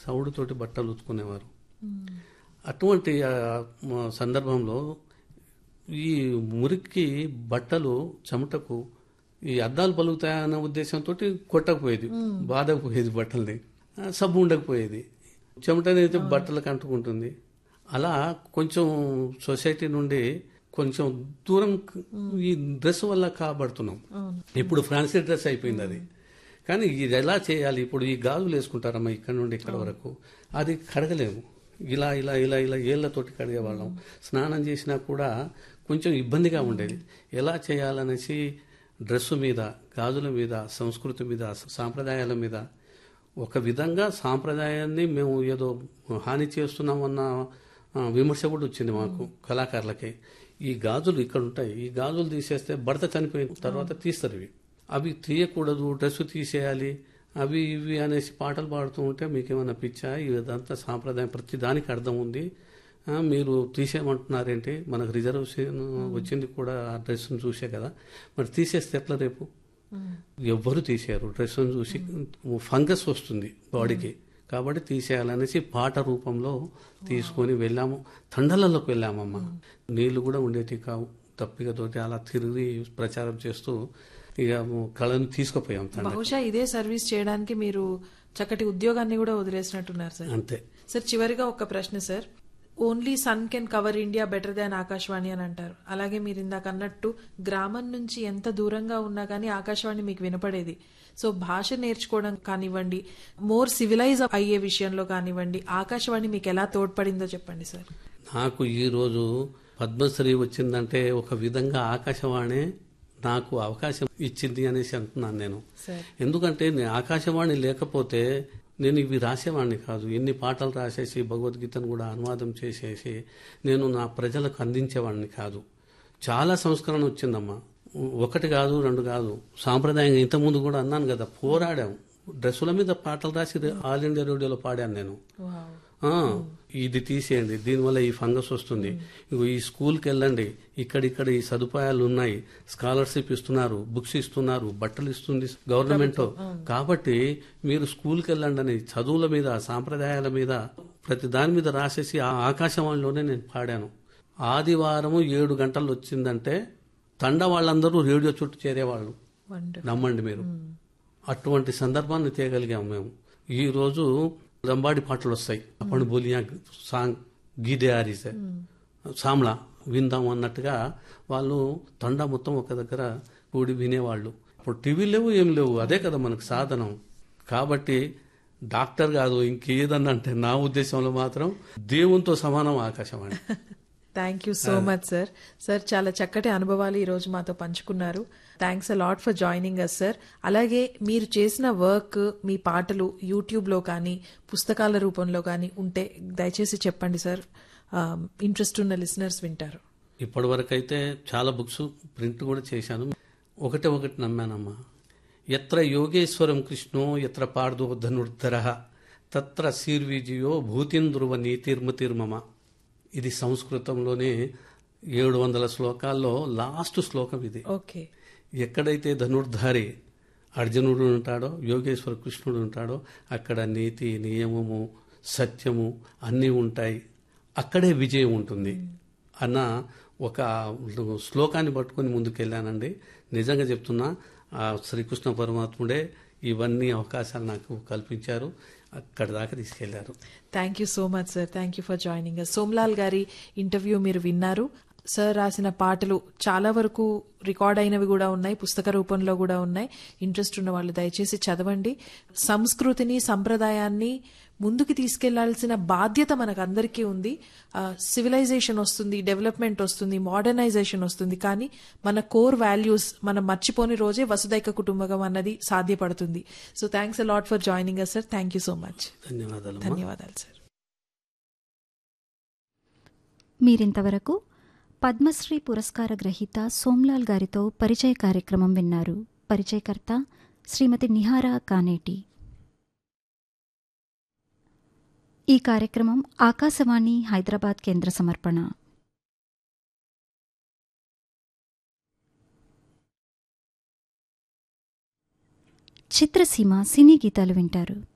సౌడుతోటి బట్టలు ఉతుకునేవారు అటువంటి ఆ, మ- సందర్భంలో ఈ మురికి బట్టలు చెమటకు ఈ అద్దాలు పలుకుతాయన్న ఉద్దేశంతో కొట్టకపోయేది బాధకపోయేది బట్టల్ని ఆ, సబ్బు ఉండకపోయేది చెమట అనేది బట్టలకు అంటుకుంటుంది అలా కొంచెం సొసైటీ నుండి కొంచెం దూరం ఈ డ్రెస్ వల్ల కాబడుతున్నాం ఇప్పుడు ఫ్రాన్సీ డ్రెస్ అయిపోయింది అది కానీ ఇది ఎలా చేయాలి ఇప్పుడు ఈ గాజులు వేసుకుంటారమ్మా ఇక్కడ నుండి ఇక్కడ వరకు అది కడగలేము ఇలా ఇలా ఇలా ఇలా ఏళ్లతోటి కడిగేవాళ్ళం స్నానం చేసినా కూడా కొంచెం ఇబ్బందిగా ఉండేది ఎలా చేయాలనేసి డ్రెస్సు మీద గాజుల మీద సంస్కృతి మీద సాంప్రదాయాల మీద ఒక విధంగా సాంప్రదాయాన్ని మేము ఏదో హాని చేస్తున్నామన్న ఆ, విమర్శ కూడా వచ్చింది మాకు కళాకారులకి ఈ గాజులు ఇక్కడ ఉంటాయి ఈ గాజులు తీసేస్తే భర్త చనిపోయిన తర్వాత తీస్తారు ఇవి అవి తీయకూడదు డ్రెస్సు తీసేయాలి అవి ఇవి అనేసి పాటలు పాడుతూ ఉంటే మీకేమైనా పిచ్చా ఇదంతా సాంప్రదాయం ప్రతి దానికి అర్థం ఉంది ఆ, మీరు తీసేయమంటున్నారేంటి మనకు రిజర్వేషన్ వచ్చింది కూడా ఆ డ్రెస్సును చూసే కదా మరి తీసేస్తే ఎట్లా రేపు ఎవ్వరు తీసేయరు డ్రెస్సును చూసి ఫంగస్ వస్తుంది బాడీకి కాబట్టి తీసేయాలనేసి పాట రూపంలో తీసుకొని వెళ్ళాము తండలలోకి వెళ్ళామమ్మ నీళ్లు కూడా ఉండేటి కావు తప్పికతోటి అలా తిరిగి ప్రచారం చేస్తూ ఇక కళను తీసుకుపోయాం తండ బహుశా ఇదే సర్వీస్ చేయడానికి మీరు చక్కటి ఉద్యోగాన్ని కూడా వదిలేసినట్టున్నారు సార్ అంతే సార్ చివరిగా ఒక ప్రశ్న sir only sun can cover India better than Akashvani అని అంటారు అలాగే మీరు ఇందాక అన్నట్టు గ్రామం నుంచి ఎంత దూరంగా ఉన్నా కానీ ఆకాశవాణి మీకు వినపడేది సో భాష నేర్చుకోవడం కానివ్వండి మోర్ సివిలైజ్ అయ్యే విషయంలో కానివ్వండి ఆకాశవాణి మీకు ఎలా తోడ్పడిందో చెప్పండి సార్ నాకు ఈ రోజు పద్మశ్రీ వచ్చిందంటే ఒక విధంగా ఆకాశవాణి నాకు అవకాశం ఇచ్చింది అనేసి అంటున్నాను నేను సార్ ఎందుకంటే నేను ఆకాశవాణి లేకపోతే నేను ఇవి రాసేవాడిని కాదు ఎన్ని పాటలు రాసేసి భగవద్గీతను కూడా అనువాదం చేసేసి నేను నా ప్రజలకు అందించేవాడిని కాదు చాలా సంస్కరణ వచ్చిందమ్మా ఒకటి కాదు రెండు కాదు సాంప్రదాయంగా ఇంతకుముందు కూడా అన్నాను కదా పోరాడాం డ్రెస్సుల మీద పాటలు రాసి ఆల్ ఇండియా రేడియోలో పాడాను నేను వావ్. ఆ, ఇది తీసేయండి దీనివల్ల ఈ ఫంగస్ వస్తుంది ఇగో ఈ స్కూల్కి వెళ్ళండి ఇక్కడిక్కడ ఈ సదుపాయాలు ఉన్నాయి స్కాలర్షిప్ ఇస్తున్నారు బుక్స్ ఇస్తున్నారు బట్టలు ఇస్తుంది గవర్నమెంట్ కాబట్టి మీరు స్కూల్కి వెళ్ళండి అని చదువుల మీద సాంప్రదాయాల మీద ప్రతి దాని మీద రాసేసి ఆ ఆకాశవాణిలోనే నేను పాడాను ఆదివారము ఏడు గంటలు వచ్చిందంటే తండ వాళ్ళందరూ రేడియో చుట్టూ చేరేవాళ్ళు వండర్ నమ్మండి మీరు అటువంటి సందర్భాన్ని తేగలిగాం మేము ఈ రోజు రంబాడి పాటలు వస్తాయి అప్పుడు బోలియా సాంగ్ గీదే ఆరిసే సామ్లా విందాం అన్నట్టుగా వాళ్ళు తండా మొత్తం ఒక దగ్గర కూడి వినేవాళ్ళు ఇప్పుడు టీవీ లేవు ఏం లేవు అదే కదా మనకు సాధనం కాబట్టి డాక్టర్ కాదు ఇంకేదన్నా అంటే నా ఉద్దేశంలో మాత్రం దేవునితో సమానం Akashvani thank you so much sir sir చాలా చక్కటి అనుభవాలు ఈ రోజు మాతో పంచుకున్నారు thanks a lot for joining us sir అలాగే మీరు చేసిన వర్క్ మీ పాటలు యూట్యూబ్ లో కానీ పుస్తకాల రూపంలో కానీ ఉంటే దయచేసి చెప్పండి సార్ ఇంట్రెస్ట్ ఉన్న లిసనర్స్ వింటారు ఇప్పటి వరకు అయితే చాలా బుక్స్ ప్రింట్ కూడా చేశాను ఒకటే ఒకటి నమ్మానమ్మా ఎత్ర యోగేశ్వరం కృష్ణో ఎత్ర పార్దో ధనుర్ధర తత్ర శీర్విజయో భూతింద్రువ నీతిర్మతిర్మమ ఇది సంస్కృతంలోనే ఏడు వందల శ్లోకాల్లో లాస్ట్ శ్లోకం ఇది ఓకే ఎక్కడైతే ధనుర్ధారి అర్జునుడు ఉంటాడో యోగేశ్వర కృష్ణుడు ఉంటాడో అక్కడ నీతి నియమము సత్యము అన్నీ ఉంటాయి అక్కడే విజయం ఉంటుంది అన్న ఒక శ్లోకాన్ని పట్టుకొని ముందుకెళ్ళానండి నిజంగా చెప్తున్నా ఆ శ్రీకృష్ణ పరమాత్ముడే ఇవన్నీ అవకాశాలు నాకు కల్పించారు అక్కడి దాకా తీసుకెళ్లారు thank you so much sir thank you for joining Somlal గారి ఇంటర్వ్యూ మీరు విన్నారు సార్ రాసిన పాటలు చాలా వరకు రికార్డ్ అయినవి కూడా ఉన్నాయి పుస్తక రూపంలో కూడా ఉన్నాయి ఇంట్రెస్ట్ ఉన్న వాళ్ళు దయచేసి చదవండి సంస్కృతిని సంప్రదాయాన్ని ముందుకు తీసుకెళ్లాల్సిన బాధ్యత మనకు అందరికీ ఉంది సివిలైజేషన్ వస్తుంది డెవలప్మెంట్ వస్తుంది మోడర్నైజేషన్ వస్తుంది కానీ మన కోర్ వాల్యూస్ మనం మర్చిపోని రోజే వసుదైక కుటుంబకం అన్నది సాధ్యపడుతుంది so thanks a lot for joining us sir thank you so much ధన్యవాదాలు ధన్యవాదాలు సార్ మీరింతవరకు పద్మశ్రీ పురస్కార గ్రహీత సోమ్లాల్ గారితో పరిచయ కార్యక్రమం విన్నారు పరిచయకర్త శ్రీమతి నిహారా కానేటి ఈ కార్యక్రమం ఆకాశవాణి హైదరాబాద్ కేంద్ర సమర్పణ చిత్రసీమ సినీ గీతాలు వింటారు